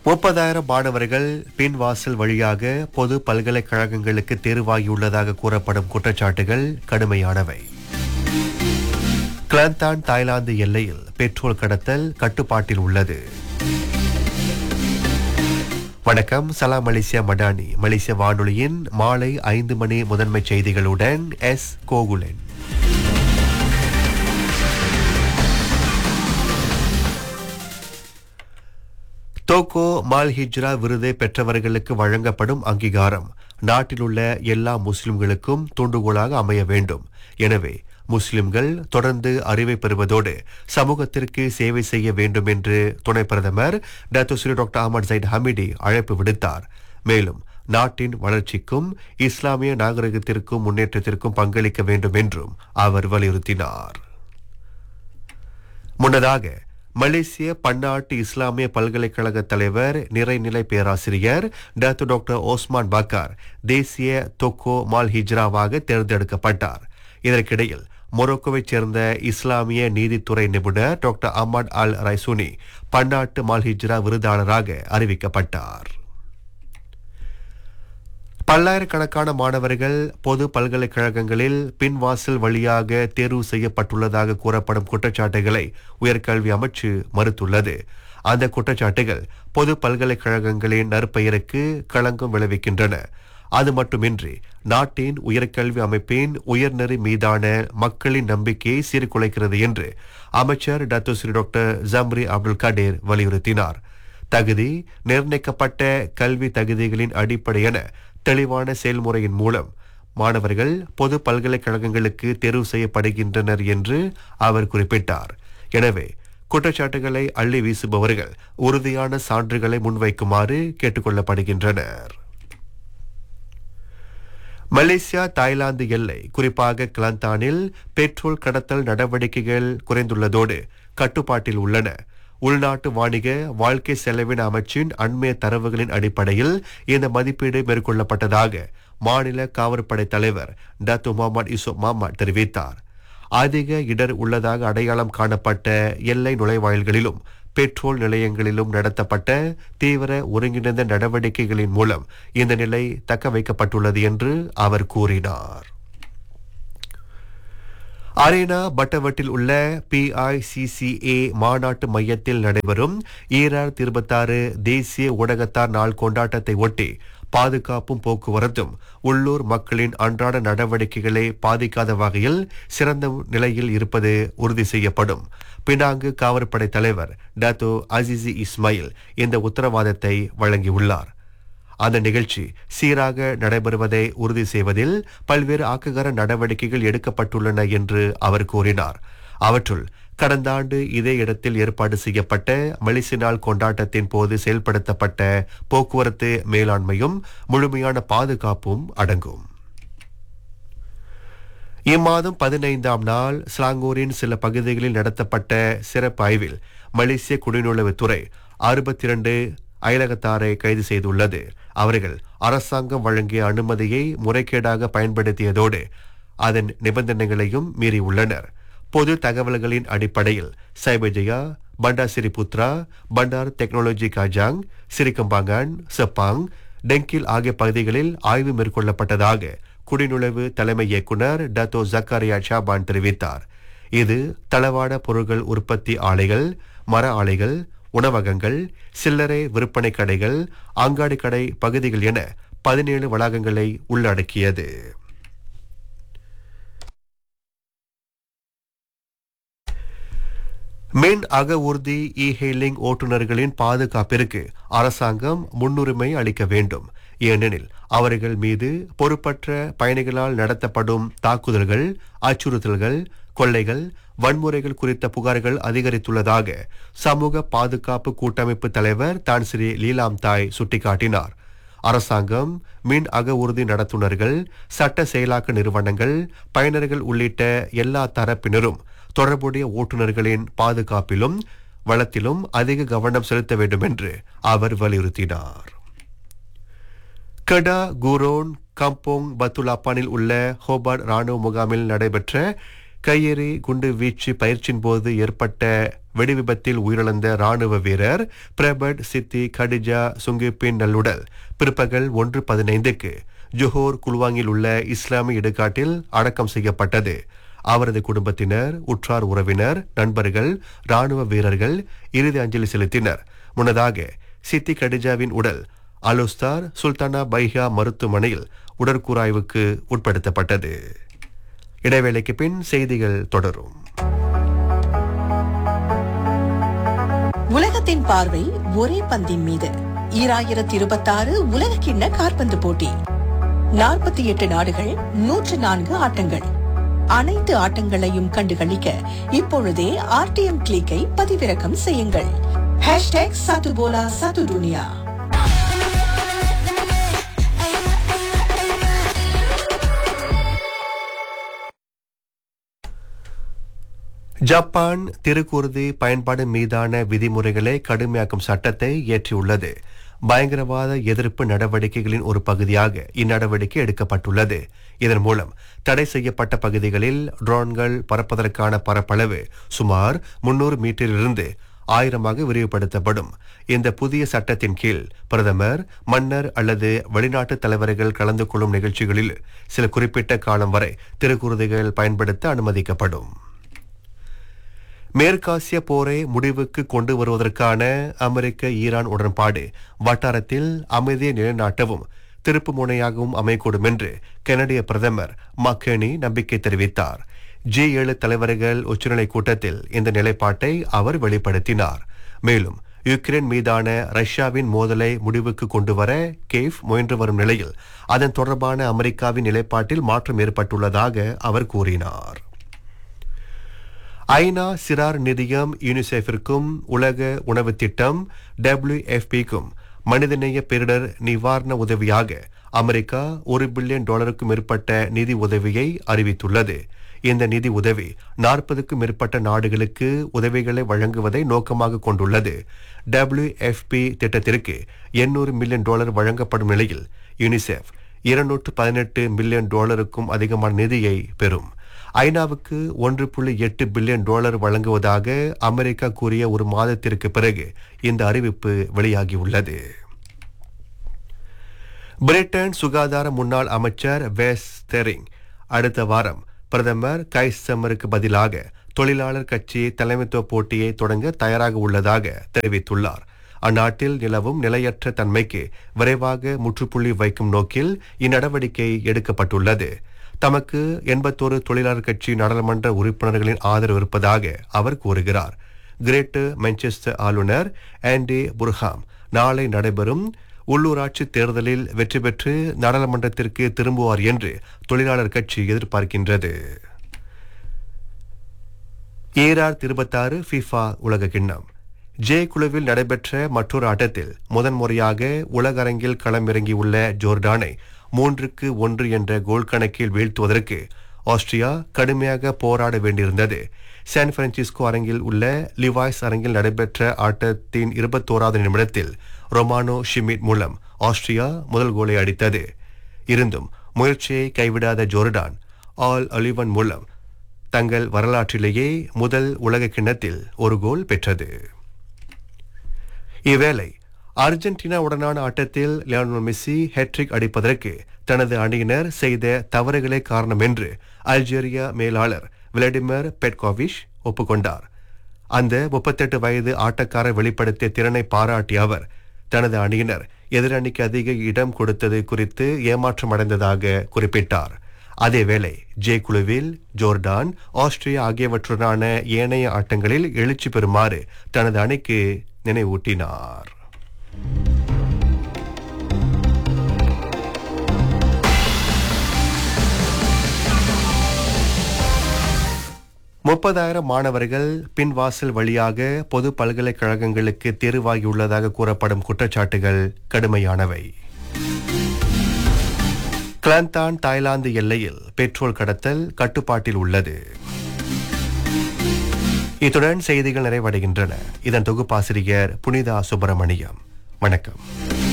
முப்பதாயிரம் மாணவர்கள் பின்வாசல் வழியாக பொது பல்கலைக்கழகங்களுக்கு தேர்வாகியுள்ளதாக கூறப்படும் குற்றச்சாட்டுகள் கடுமையானவை கிளாந்தான் தாய்லாந்து எல்லையில் பெட்ரோல் கடத்தல் கட்டுப்பாட்டில் உள்ளது வணக்கம் சலாம் மலேசியா மடானி மலேசிய வானொலியின் மாலை ஐந்து மணி முதன்மை செய்திகளுடன் S Gokulan Tokoh Maal Hijrah விருதை பெற்றவர்களுக்கு வழங்கப்படும் அங்கீகாரம் நாட்டிலுள்ள எல்லா முஸ்லிம்களுக்கும் தூண்டுகோலாக அமைய வேண்டும் எனவே முஸ்லிம்கள் தொடர்ந்து அறிவை பெறுவதோடு சமூகத்திற்கு சேவை செய்ய வேண்டும் என்று துணை பிரதமர் doctor Seri doctor Ahmad Zahid Hamidi அழைப்பு விடுத்தார் மேலும் நாட்டின் வளர்ச்சிக்கும் இஸ்லாமிய நாகரிகத்திற்கும் முன்னேற்றத்திற்கும் பங்களிக்க வேண்டும் என்றும் அவர் வலியுறுத்தினார் முன்னதாக மலேசிய பன்னாட்டு இஸ்லாமிய பல்கலைக்கழக தலைவர் நிறைநிலை பேராசிரியர் டாக்டர் டாக்டர் ஓஸ்மான் பக்கார் தேசிய தொக்கோ மால் ஹிஜ்ராவாக தேர்ந்தெடுக்கப்பட்டார் இதற்கிடையில் மொரோக்கோவைச் சேர்ந்த இஸ்லாமிய நீதித்துறை நிபுணர் டாக்டர் அஹமத் அல் ரைசூனி பன்னாட்டு மால் ஹிஜ்ரா விருதாளராக அறிவிக்கப்பட்டார் பல்லாயிரக்கணக்கான மாணவர்கள் பொது பல்கலைக்கழகங்களில் பின்வாசல் வழியாக தேர்வு செய்யப்பட்டுள்ளதாக கூறப்படும் குற்றச்சாட்டுகளை உயர்கல்வி அமைச்சு மறுத்துள்ளது அந்த குற்றச்சாட்டுகள் பொது பல்கலைக்கழகங்களின் நற்பெயருக்கு களங்கம் விளைவிக்கின்றன அது மட்டுமின்றி நாட்டின் உயர்கல்வி அமைப்பின் உயர்நெறி மீதான மக்களின் நம்பிக்கையை சீர்குலைக்கிறது என்று அமைச்சர் doctor Seri doctor Zambry Abdul Kadir வலியுறுத்தினார் தகுதி நிர்ணயிக்கப்பட்ட கல்வி தகுதிகளின் அடிப்படையென தெளிவான செயல்முறையின் மூலம் மாணவர்கள் பொது பல்கலைக்கழகங்களுக்கு தேர்வு செய்யப்படுகின்றனர் என்று அவர் குறிப்பிட்டார் எனவே குற்றச்சாட்டுகளை அள்ளி வீசுபவர்கள் உறுதியான சான்றுகளை முன்வைக்குமாறு கேட்டுக்கொள்ளப்படுகின்றனர் மலேசியா தாய்லாந்து எல்லை குறிப்பாக கிளந்தானில் பெட்ரோல் கடத்தல் நடவடிக்கைகள் குறைந்துள்ளதோடு கட்டுப்பாட்டில் உள்ளன உள்நாட்டு வாணிக வாழ்க்கை செலவின அமைச்சின் அண்மைய தரவுகளின் அடிப்படையில் இந்த மதிப்பீடு மேற்கொள்ளப்பட்டதாக மாநில காவற்படை தலைவர் டத்து முகமது யூசுப் மாமா தெரிவித்தார் அதிக இடர் உள்ளதாக அடையாளம் காணப்பட்ட எல்லை நுழைவாயில்களிலும் பெட்ரோல் நிலையங்களிலும் நடத்தப்பட்ட தீவிர ஒருங்கிணைந்த நடவடிக்கைகளின் மூலம் இந்த நிலை தக்க வைக்கப்பட்டுள்ளது என்று அவர் கூறினார் அரேனா பட்டவட்டில் உள்ள பிஐசிசிஏ மாநாட்டு மையத்தில் நடைபெறும் ஈராயிரத்தி இருபத்தாறு தேசிய ஊடகத்தார் நாள் கொண்டாட்டத்தை ஒட்டி பாதுகாப்பும் போக்குவரத்தும் உள்ளூர் மக்களின் அன்றாட நடவடிக்கைகளை பாதிக்காத வகையில் சிறந்த நிலையில் இருப்பது உறுதி செய்யப்படும் பினாங்கு காவற்படை தலைவர் டாத்தோ அசிசி இஸ்மாயில் இந்த உத்தரவாதத்தை வழங்கியுள்ளார் அந்த நிகழ்ச்சி சீராக நடைபெறுவதை உறுதி செய்வதில் பல்வேறு ஆக்ககர நடவடிக்கைகள் எடுக்கப்பட்டுள்ளன என்று அவர் கூறினார் அவற்றுள் கடந்த ஆண்டு இதே இடத்தில் ஏற்பாடு செய்யப்பட்ட மலிசி நாள் கொண்டாட்டத்தின் போது செயல்படுத்தப்பட்ட போக்குவரத்து மேலாண்மையும் முழுமையான பாதுகாப்பும் அடங்கும் இம்மாதம் பதினைந்தாம் நாள் ஸ்லாங்கூரின் சில பகுதிகளில் நடத்தப்பட்ட சிறப்பு ஆய்வில் மலேசிய குடிநுழைவுத்துறை அறுபத்தி இரண்டு அயலகத்தாரை கைது செய்துள்ளது அவர்கள் அரசாங்கம் வழங்கிய அனுமதியை முறைகேடாக பயன்படுத்தியதோடு அதன் நிபந்தனைகளையும் மீறியுள்ளனர் பொது தகவல்களின் அடிப்படையில் சைபஜயா பண்டார் சிரிபுத்ரா பண்டார் டெக்னாலஜி காஜாங் சிரிக்கம்பாங்கான் செப்பாங் டெங்கில் ஆகிய பகுதிகளில் ஆய்வு மேற்கொள்ளப்பட்டதாக குடிநுழைவு தலைமை இயக்குனர் டத்தோ ஜக்காரியா ஷாபான் தெரிவித்தார் இது தளவாட பொருட்கள் உற்பத்தி ஆலைகள் மர ஆலைகள் உணவகங்கள் சில்லறை விற்பனை கடைகள் அங்காடி கடை பகுதிகள் என பதினேழு வளாகங்களை உள்ளடக்கியது மின் அக ஊர்தி இ ஹெயிலிங் ஓட்டுநர்களின் பாதுகாப்பிற்கு அரசாங்கம் முன்னுரிமை அளிக்க வேண்டும் ஏனெனில் அவர்கள் மீது பொறுப்பற்ற பயணிகளால் நடத்தப்படும் தாக்குதல்கள் அச்சுறுத்தல்கள் கொள்ளைகள் வன்முறைகள் குறித்த புகார்கள் அதிகரித்துள்ளதாக சமூக பாதுகாப்பு கூட்டமைப்பு தலைவர் தான் ஸ்ரீ லீலாம் தாய் சுட்டிக்காட்டினார் அரசாங்கம் மின் அக உறுதி நடத்துனர்கள் சட்ட செயலாக்க நிறுவனங்கள் பயனர்கள் உள்ளிட்ட எல்லா தரப்பினரும் தொடர்புடைய ஓட்டுநர்களின் பாதுகாப்பிலும் வளத்திலும் அதிக கவனம் செலுத்த வேண்டும் என்று அவர் வலியுறுத்தினார் கடா குரோன் கம்போங் பத்துலாப்பானில் உள்ள ஹோபார்ட் ராணுவ முகாமில் நடைபெற்ற கையெறி குண்டு வீச்சு பயிற்சியின் போது ஏற்பட்ட வெடிவிபத்தில் உயிரிழந்த ராணுவ வீரர் பிரபட் சித்தி கடிஜா சுங்கிப்பின் நல்லுடல் பிற்பகல் ஒன்று பதினைந்துக்கு ஜொஹோர் குல்வாங்கில் உள்ள இஸ்லாமிய இடுகாட்டில் அடக்கம் செய்யப்பட்டது அவரது குடும்பத்தினர் உற்றார் உறவினர் நண்பர்கள் ராணுவ வீரர்கள் இறுதி அஞ்சலி செலுத்தினர் முன்னதாக சித்தி கடிஜாவின் உடல் அலுஸ்தார் சுல்தானா பைஹா மருத்துவமனையில் உடற்கூராய்வுக்கு உட்படுத்தப்பட்டது இடைவேளைக்கு பின் செய்திகள் தொடரும் உலகத்தின் பார்வை ஒரே பந்தின் மீது ஈராயிரத்தி இருபத்தாறு உலக கிண்ண காற்பந்து போட்டி நாற்பத்தி எட்டு நாடுகள் நூற்று நான்கு ஆட்டங்கள் அனைத்து ஆட்டங்களையும் கண்டுகளிக்க இப்பொழுதே ஆர்டிஎம் கிளிக்கை பதிவிறக்கம் செய்யுங்கள் ஹேஷ்டேக் சத்து போலா சத்து துனியா ஜப்பான் திருக்குருதி பயன்பாடு மீதான விதிமுறைகளை கடுமையாக்கும் சட்டத்தை இயற்றியுள்ளது பயங்கரவாத எதிர்ப்பு நடவடிக்கைகளின் ஒரு பகுதியாக இந்நடவடிக்கை எடுக்கப்பட்டுள்ளது இதன் மூலம் தடை செய்யப்பட்ட பகுதிகளில் ட்ரோன்கள் பறப்பதற்கான பரப்பளவு சுமார் முன்னூறு மீட்டரிலிருந்து ஆயிரமாக விரிவுபடுத்தப்படும் இந்த புதிய சட்டத்தின் கீழ் பிரதமர் மன்னர் அல்லது வெளிநாட்டு தலைவர்கள் கலந்து கொள்ளும் நிகழ்ச்சிகளில் சில குறிப்பிட்ட காலம் வரை திருக்குருதிகள் பயன்படுத்த அனுமதிக்கப்படும் மேற்காசிய போரை முடிவுக்கு கொண்டு வருவதற்கான அமெரிக்க ஈரான் உடன்பாடு வட்டாரத்தில் அமைதியை நிலைநாட்டவும் திருப்பு முனையாகவும் அமையக்கூடும் என்று கனடிய பிரதமர் மக்கேனி நம்பிக்கை தெரிவித்தார் ஜி ஏழு தலைவர்கள் உச்சநிலை கூட்டத்தில் இந்த நிலைப்பாட்டை அவர் வெளிப்படுத்தினார் மேலும் யுக்ரைன் மீதான ரஷ்யாவின் மோதலை முடிவுக்கு கொண்டு வர கேஃப் முயன்று வரும் நிலையில் அதன் தொடர்பான அமெரிக்காவின் நிலைப்பாட்டில் மாற்றம் ஏற்பட்டுள்ளதாக அவர் கூறினார் ஐநா சிறார் நிதியம் யூனிசெஃபிற்கும் உலக உணவு திட்டம் டபிள்யூஎஃபிக்கும் மனிதநேய பேரிடர் நிவாரண உதவியாக அமெரிக்கா ஒரு பில்லியன் டாலருக்கும் மேற்பட்ட நிதி உதவியை அறிவித்துள்ளது இந்த நிதி உதவி நாற்பதுக்கும் மேற்பட்ட நாடுகளுக்கு உதவிகளை வழங்குவதை நோக்கமாக கொண்டுள்ளது டபிள்யூஎஃப்பி திட்டத்திற்கு எண்ணூறு மில்லியன் டாலர் வழங்கப்படும் நிலையில் யூனிசெஃப் இருநூற்று பதினெட்டு மில்லியன் டாலருக்கும் அதிகமான நிதியை பெறும் ஐநாவுக்கு ஒன்று புள்ளி எட்டு பில்லியன் டாலர் வழங்குவதாக அமெரிக்கா கூறிய ஒரு மாதத்திற்கு பிறகு இந்த அறிவிப்பு வெளியாகியுள்ளது பிரிட்டன் சுகாதார முன்னாள் அமைச்சர் வேஸ் தெரிங் அடுத்த வாரம் பிரதமர் கைஸ்டமருக்கு பதிலாக தொழிலாளர் கட்சி தலைமைத்துவ போட்டியை தொடங்க தயாராக உள்ளதாக தெரிவித்துள்ளார் அந்நாட்டில் நிலவும் நிலையற்ற தன்மைக்கு விரைவாக முற்றுப்புள்ளி வைக்கும் நோக்கில் இந்நடவடிக்கை எடுக்கப்பட்டுள்ளது தமக்கு எண்பத்தோரு தொழிலாளர் கட்சி நாடாளுமன்ற உறுப்பினர்களின் ஆதரவு இருப்பதாக அவர் கூறுகிறார் கிரேட்டர் மான்செஸ்டர் ஆளுநர் ஆண்டி புர்ஹாம் நாளை நடைபெறும் உள்ளூராட்சி தேர்தலில் வெற்றி பெற்று நாடாளுமன்றத்திற்கு திரும்புவார் என்று தொழிலாளர் கட்சி எதிர்பார்க்கின்றது ஈரார் இருபத்தாறு ஃபிஃபா உலக கிண்ணம் ஜே குழுவில் நடைபெற்ற மற்றொரு ஆட்டத்தில் முதன்முறையாக உலகரங்கில் களமிறங்கியுள்ள ஜோர்டானை மூன்றுக்கு ஒன்று என்ற கோல் கணக்கில் வீழ்த்துவதற்கு ஆஸ்திரியா கடுமையாக போராட வேண்டியிருந்தது சான் பிரான்சிஸ்கோ அரங்கில் உள்ள லிவாய்ஸ் அரங்கில் நடைபெற்ற ஆட்டத்தின் இருபத்தோராவது நிமிடத்தில் ரொமானோ ஷிமிட் மூலம் ஆஸ்திரியா முதல் கோலை அடித்தது இருந்தும் முயற்சியை கைவிடாத ஜோர்டான் ஆல் அலிவன் மூலம் தங்கள் வரலாற்றிலேயே முதல் உலக கிண்ணத்தில் ஒரு கோல் பெற்றது இவ்வேளை அர்ஜென்டினாவுடனான ஆட்டத்தில் லியோனல் மெஸ்ஸி ஹேட்ரிக் அடிப்பதற்கு தனது அணியினர் செய்த தவறுகளே காரணம் என்று அல்ஜீரியா மேலாளர் விளாடிமிர் பெட்கோவிஷ் ஒப்புக்கொண்டார் அந்த முப்பத்தெட்டு வயது ஆட்டக்காரர் வெளிப்படுத்திய திறனை பாராட்டிய அவர் தனது அணியினர் எதிரணிக்கு அதிக இடம் கொடுத்தது குறித்து ஏமாற்றம் அடைந்ததாக குறிப்பிட்டார் அதேவேளை ஜே குழுவில் ஜோர்டான் ஆஸ்திரியா ஆகியவற்றுடனான ஏனைய ஆட்டங்களில் எழுச்சி பெறுமாறு தனது அணிக்கு நினைவூட்டினார் முப்பதாயிரம் மாணவர்கள் பின்வாசல் வழியாக பொது பல்கலைக்கழகங்களுக்கு தேர்வாகியுள்ளதாக கூறப்படும் குற்றச்சாட்டுகள் கடுமையானவை கிளாந்தான் தாய்லாந்து எல்லையில் பெட்ரோல் கடத்தல் கட்டுப்பாட்டில் உள்ளது இத்துடன் செய்திகள் நிறைவடைகின்றன இதன் தொகுப்பாசிரியர் புனிதா சுப்பிரமணியம் வணக்கம்